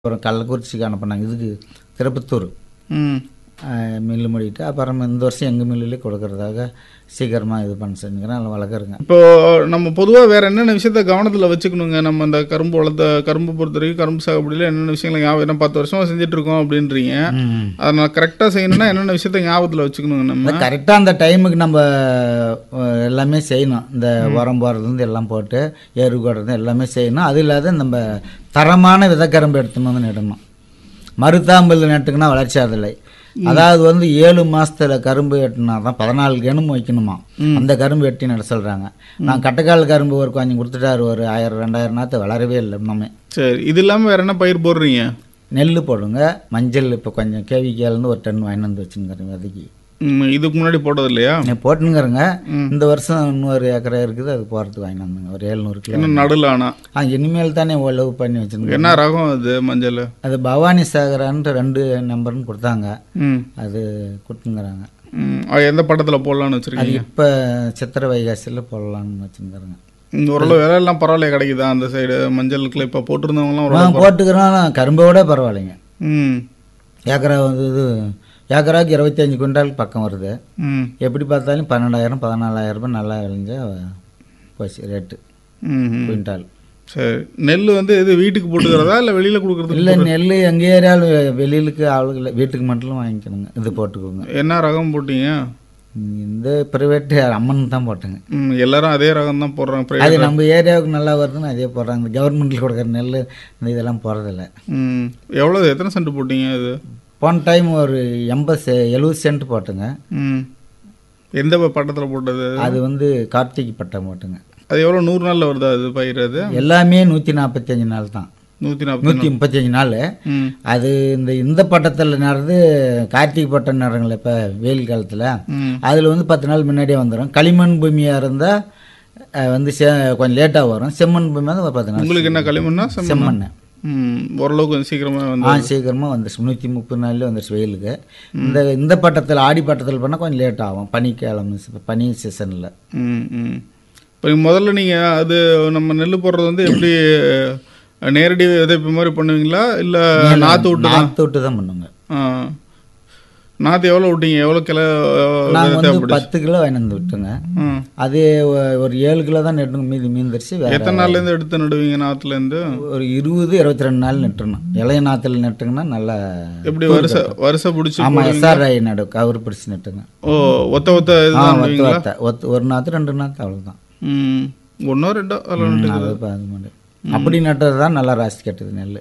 அப்புறம் கள்ளக்குறிச்சிக்கு அனுப்புனாங்க இதுக்கு திருப்பத்தூர் ம் மில்லு மூடிட்டு அப்புறம் இந்த வருஷம் எங்கள் மில்லுலேயே கொடுக்கறதாக சீக்கிரமாக இது பண்ண செஞ்சுக்கிறேன் அதில் வளர்க்குறேங்க இப்போ நம்ம பொதுவாக வேற என்னென்ன விஷயத்த கவனத்தில் வச்சுக்கணுங்க நம்ம இந்த கரும்பு வளர்த்த கரும்பு பொறுத்த வரைக்கும் கரும்பு சாகுபடியில் என்னென்ன விஷயங்களை ஞாபகம் என்ன பத்து வருஷமா செஞ்சுட்டு இருக்கோம் அப்படின்றீங்க ம் அதை நான் கரெக்டாக செய்யணும்னா என்னென்ன விஷயத்த ஞாபகத்தில் வச்சுக்கணுங்க நம்ம கரெக்டாக அந்த டைமுக்கு நம்ம அஹ், எல்லாமே செய்யணும் இந்த உரம் போடுறதுலேருந்து எல்லாம் போட்டு எரு போடுறது எல்லாமே செய்யணும் அது இல்லாத நம்ம தரமான விதக்கரும்பு எடுத்துன்னு வந்து நடணும் மருத்தாம்பல் நட்டுக்குன்னா வளர்ச்சி ஆதில்லை அதாவது வந்து ஏழு மாசத்துல கரும்பு வெட்டினா தான் பதினாலு கெணும் வைக்கணுமா அந்த கரும்பு வெட்டி நட சொல்றாங்க நான் கட்டக்கால் கரும்பு ஒரு கொஞ்சம் கொடுத்துட்டாரு ஒரு ஆயிரம் ரெண்டாயிரம் நாற்று வளரவே இல்லை இன்னுமே சரி இது இல்லாமல் வேற என்ன பயிர் போடுறீங்க நெல் போடுங்க மஞ்சள் இப்போ கொஞ்சம் கேவிக்காலேருந்து ஒரு டன் வாங்கிட்டு வந்து வச்சுருக்கிறேன் விதைக்கு ம், இதுக்கு முன்னாடி போட்டது இல்லையா போட்டுங்கிறங்க இந்த வருஷம் இன்னொரு ஏக்கரா இருக்குது அது போகிறதுக்கு வாங்கிட்டு வந்தேங்க ஒரு எழுநூறு கிலோ இன்னும் நடுல ஆனா ஆ இனிமேல் தானே உழவு பண்ணி வச்சுருக்கேன் என்ன ரகம் அது மஞ்சள் அது பவானி சாகரான்ட்டு ரெண்டு நம்பர்னு கொடுத்தாங்க ம் அது கொடுத்துங்கிறாங்க ம், அது எந்த பட்டத்தில் போடலான்னு அது வச்சுருக்கீங்க இப்போ சித்திரை வைகாசியில் போடலான்னு வச்சுருக்காங்க இந்த ஓரளவு விலை எல்லாம் பரவாயில்ல கிடைக்குதா அந்த சைடு மஞ்சளுக்குள்ள இப்போ போட்டிருந்தவங்களாம் நான் ஓரளவு போட்டுக்கிறோம் கரும்போட பரவாயில்லைங்க ம் ஏக்கரா வந்து இது ஏக்கராவுக்கு இருபத்தஞ்சி குவிண்டால் பக்கம் வருது ம் எப்படி பார்த்தாலும் பன்னெண்டாயிரம் பதினாலாயிரம் ரூபாய் நல்லா விளைஞ்சா போச்சு ரேட்டு ம் ம். குவிண்டால் சரி நெல் வந்து இது வீட்டுக்கு போட்டுக்கிறதா இல்லை வெளியில் கொடுக்குறது இல்லை நெல் எங்கள் ஏரியாவில் வெளியிலுக்கு ஆளுகள் வீட்டுக்கு மட்டும் வாங்கிக்கணுங்க இது போட்டுக்கோங்க என்ன ரகம் போட்டீங்க இந்த ப்ரைவேட்டு அம்மன் தான் போட்டேங்க ம் எல்லாரும் அதே ரகம் தான் போடுறாங்க private. அது நம்ம ஏரியாவுக்கு நல்லா வருதுன்னு அதே போடுறாங்க இந்த கவர்மெண்ட்டில் கொடுக்குற நெல் இந்த இதெல்லாம் போடுறதில்ல ம் எவ்வளோ எத்தனை சென்ட் போட்டீங்க அது போன டைம் ஒரு எண்பது செ எழுபது சென்ட் போட்டுங்க ம் எந்த பட்டத்தில் போட்டது அது வந்து கார்த்திகை பட்டம் போட்டுங்க அது எவ்வளோ நூறு நாளில் வருதா அது பயிர் அது எல்லாமே நூற்றி நாற்பத்தஞ்சு நாள் தான் நூற்றி நாற்பது நூற்றி முப்பத்தஞ்சு நாள் ம் அது இந்த இந்த பட்டத்தில் நடந்து கார்த்திகை பட்டம் நடங்கள இப்போ வெயில் காலத்தில் ம் அதில் வந்து பத்து நாள் முன்னாடியே வந்துடும் களிமண் பூமியாக இருந்தால் வந்து செ கொஞ்சம் லேட்டாக வரும் செம்மண் பூமியாக இருந்தால் ஒரு பத்து நாள் உங்களுக்கு என்ன களிமண்ணா செம்மண் செம்மண் ம் ஓரளவுக்கு கொஞ்சம் சீக்கிரமாக வந்து ஆ சீக்கிரமாக வந்துருச்சு நூற்றி முப்பது நாள்லேயே வந்துருச்சு வெயிலுக்கு இந்த இந்த பட்டத்தில் ஆடி பட்டத்தில் பண்ணால் கொஞ்சம் லேட் ஆகும் பனிக்காலம் பனி சீசனில் ம் ம் இப்போ முதல்ல நீங்கள் அது நம்ம நெல் போடுறது வந்து எப்படி நேரடி விதைப்பு மாதிரி பண்ணுவீங்களா இல்லை நாற்று விட்டு தான் நாற்று விட்டு தான் பண்ணுங்க ஆ நாற்று எவ்வளோ விட்டீங்க எவ்வளோ கிலோ நாங்கள் வந்து தேவைப்படுது பத்து கிலோ வாங்கிட்டு வந்து விட்டுங்க ம் அது ஒ- ஒரு ஏழு கிலோ தான் நெட்டுங்க மீதி மீந்துருச்சு வேற எத்தனை நாள்லேருந்து எடுத்து நடுவீங்க நாற்றுலேருந்து ஒரு இருபது இருபத்தி ரெண்டு நாள் நட்டுறணும் இளைய நாற்றுல நட்டுங்கன்னா நல்லா எப்படி வருஷ வருஷம் பிடிச்சி ஆமாம் எஸ்ஆர்ஐ நடு கவர் பிடிச்சி நட்டுங்க ஓ ஒத்த ஒத்த ஆ இதுதான் ஒத்து நடுவீங்களா ஒத்த ஒத்து ஒரு நாற்று ரெண்டு நாற்று அவ்வளோதான் ம் ஒன்றோ ரெண்டோ அதில் நட்டு அது இப்போ அது மாதிரி அப்படி நட்டுறது தான் நல்லா ராசி கட்டுது நெல்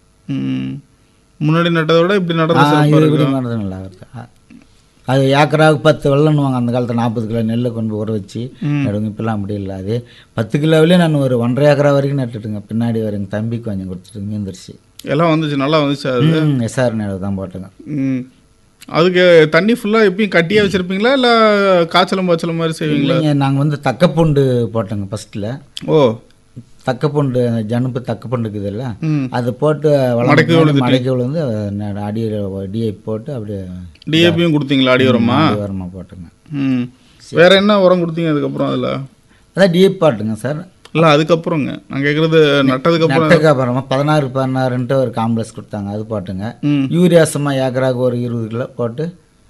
ம் முன்னாடி நட்டதை விட இப்படி ஆ நடந்த சிறப்பாக இது இருக்கு இப்படி நடுறது நல்லா வருது ஆ. அது ஏக்கராவுக்கு பத்து வெள்ளன்னுவாங்க அந்த காலத்தில் நாற்பது கிலோ நெல்லை கொண்டு போய் ஊற வச்சு நடுங்க இப்பெல்லாம் அப்படி இல்லை அது பத்து கிலோவிலே நான் ஒரு ஒன்றரை ஏக்கரா வரைக்கும் நட்டுட்டுங்க பின்னாடி வர எங்கள் தம்பிக்கு கொஞ்சம் கொடுத்துட்டு மீந்துருச்சு எல்லாம் வந்துச்சு நல்லா வந்துச்சு அது எஸ்ஆர் நெல் தான் போட்டுங்க ம் அதுக்கு தண்ணி ஃபுல்லாக எப்பயும் கட்டியாக வச்சுருப்பீங்களா இல்லை காய்ச்சலும் பாய்ச்சலும் மாதிரி செய்வீங்களா இல்லைங்க நாங்கள் வந்து தக்கப்பூண்டு போட்டோங்க ஃபஸ்ட்டில் ஓ தக்கப்பூண்டு அந்த ஜனுப்பு தக்கப்பூண்டு இருக்குதுல்ல ம் அது போட்டு மடக்கி வளர்ந்து மடக்கி விழுந்து அடியில் டிஐ போட்டு அப்படியே டிஏபியும் கொடுத்தீங்களா அடி உரமா உரமாக போட்டுங்க ம் வேற என்ன உரம் கொடுத்தீங்க அதுக்கப்புறம் அதில் அதான் டிஐ போட்டுங்க சார் இல்லை அதுக்கப்புறங்க நான் கேட்குறது நட்டதுக்கப்புறம் நட்டுக்கு அப்புறமா பதினாறு பதினாறுன்ட்டு ஒரு காம்ப்ளெக்ஸ் கொடுத்தாங்க அது போட்டுங்க ம் யூரியா சும்மா ஏக்கராவுக்கு ஒரு இருபது கிலோ போட்டு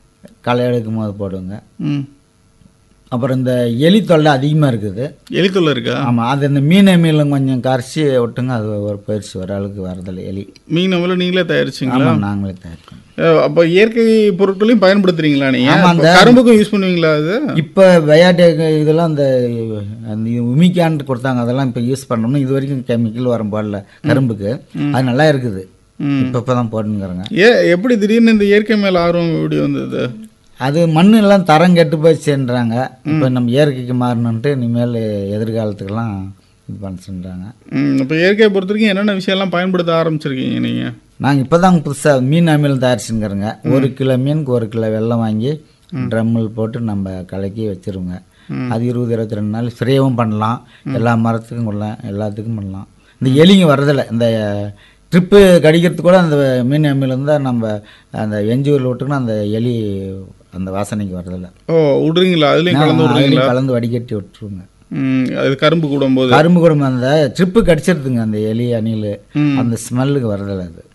களை எடுக்கும் போது போடுங்க ம் அப்புறம் இந்த எலி தொல்லை அதிகமாக இருக்குது எலித்தொல்லை இருக்கா ஆமாம் அது இந்த மீன் மீனும் கொஞ்சம் கரைச்சி விட்டுங்க அது ஒரு பயிற்சி ஒரு அளவுக்கு வரதில்லை எலி மீன் நம்மள நீங்களே தயாரிச்சிங்களா ஆமாம் நாங்களே தயாரிக்கோம் அப்போ இயற்கை பொருட்களையும் பயன்படுத்துறீங்களா ஆமா, நீங்கள் அந்த- கரும்புக்கும் யூஸ் பண்ணுவீங்களா அது இப்போ பயாடெக் இதெல்லாம் அந்த அந்த உமிக்கான்ட்டு கொடுத்தாங்க அதெல்லாம் இப்போ யூஸ் பண்ணணும் இது வரைக்கும் கெமிக்கல் வரும் போடல கரும்புக்கு அது நல்லா இருக்குது ம். இப்போ இப்போ தான் போட்டுங்கிறேங்க ஏ எப்படி திடீர்னு இந்த இயற்கை மேல ஆர்வம் எப்படி வந்தது அது மண் எல்லாம் தரம் கெட்டு போச்சுன்றாங்க இப்போ நம்ம இயற்கைக்கு மாறணுன்ட்டு இனிமேல் எதிர்காலத்துக்கெல்லாம் இது பண்ண சொல்கிறாங்க ம் இப்போ இயற்கையை பொறுத்த வரைக்கும் என்னென்ன விஷயம்லாம் பயன்படுத்த ஆரம்பிச்சிருக்கீங்க நீங்கள் நாங்கள் இப்போ தான் புதுசாக மீன் அமிலம் தயாரிச்சுங்கிறோங்க ஒரு கிலோ மீனுக்கு ஒரு கிலோ வெல்லம் வாங்கி ட்ரம்மில் போட்டு நம்ம கலக்கி வச்சிருவோங்க அது இருபது இருபத்தி ரெண்டு நாள் ஃப்ரீயாகவும் பண்ணலாம் எல்லா மரத்துக்கும் கொள்ளலாம் எல்லாத்துக்கும் பண்ணலாம் இந்த எலிங்க வரதில்லை இந்த ட்ரிப்பு கடிக்கிறதுக்கு கூட அந்த மீன் அமிலம் தான் நம்ம அந்த எஞ்சூரில் விட்டுக்கணும் அந்த எலி அந்த வாசனைக்கு வரதில்லை ஓ விடுறீங்களா அதுலேயும் கலந்து விடுறீங்களா அதுலயும் கலந்து வடிகட்டி விட்டுருவோங்க ம் அது கரும்பு கூடும்போது கரும்பு கூட அந்த ட்ரிப்பு கடிச்சிருதுங்க அந்த எலி அணில் ம். அந்த ஸ்மெல்லுக்கு வரதில்லை அது